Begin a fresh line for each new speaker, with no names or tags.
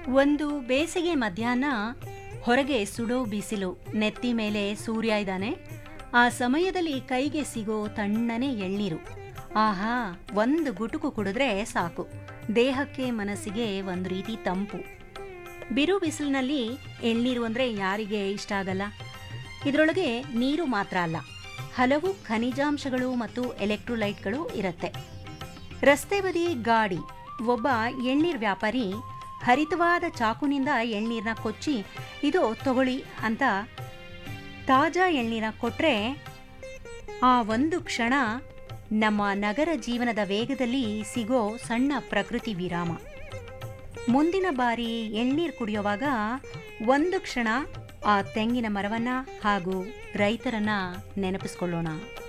ಒಂದು ಬೇಸಿಗೆ ಮಧ್ಯಾಹ್ನ ಹೊರಗೆ ಸುಡೋ ಬಿಸಿಲು ನೆತ್ತಿ ಮೇಲೆ ಸೂರ್ಯ ಇದ್ದಾನೆ ಆ ಸಮಯದಲ್ಲಿ ಕೈಗೆ ಸಿಗೋ ತಣ್ಣನೆ ಎಳ್ನೀರು ಆಹಾ ಒಂದು ಗುಟುಕು ಕುಡಿದ್ರೆ ಸಾಕು ದೇಹಕ್ಕೆ ಮನಸ್ಸಿಗೆ ಒಂದು ರೀತಿ ತಂಪು ಬಿರು ಬಿಸಿಲಿನಲ್ಲಿ ಎಳ್ನೀರು ಅಂದರೆ ಯಾರಿಗೆ ಇಷ್ಟ ಆಗಲ್ಲ ಇದರೊಳಗೆ ನೀರು ಮಾತ್ರ ಅಲ್ಲ ಹಲವು ಖನಿಜಾಂಶಗಳು ಮತ್ತು ಎಲೆಕ್ಟ್ರೋಲೈಟ್ಗಳು ಇರುತ್ತೆ ರಸ್ತೆ ಬದಿ ಗಾಡಿ ಒಬ್ಬ ಎಳ್ನೀರು ವ್ಯಾಪಾರಿ ಹರಿತವಾದ ಚಾಕುನಿಂದ ಎಳ್ನೀರನ್ನ ಕೊಚ್ಚಿ ಇದು ತಗೊಳ್ಳಿ ಅಂತ ತಾಜಾ ಎಳ್ನೀರ ಕೊಟ್ರೆ ಆ ಒಂದು ಕ್ಷಣ ನಮ್ಮ ನಗರ ಜೀವನದ ವೇಗದಲ್ಲಿ ಸಿಗೋ ಸಣ್ಣ ಪ್ರಕೃತಿ ವಿರಾಮ ಮುಂದಿನ ಬಾರಿ ಎಳ್ನೀರು ಕುಡಿಯುವಾಗ ಒಂದು ಕ್ಷಣ ಆ ತೆಂಗಿನ ಮರವನ್ನ ಹಾಗೂ ರೈತರನ್ನ ನೆನಪಿಸ್ಕೊಳ್ಳೋಣ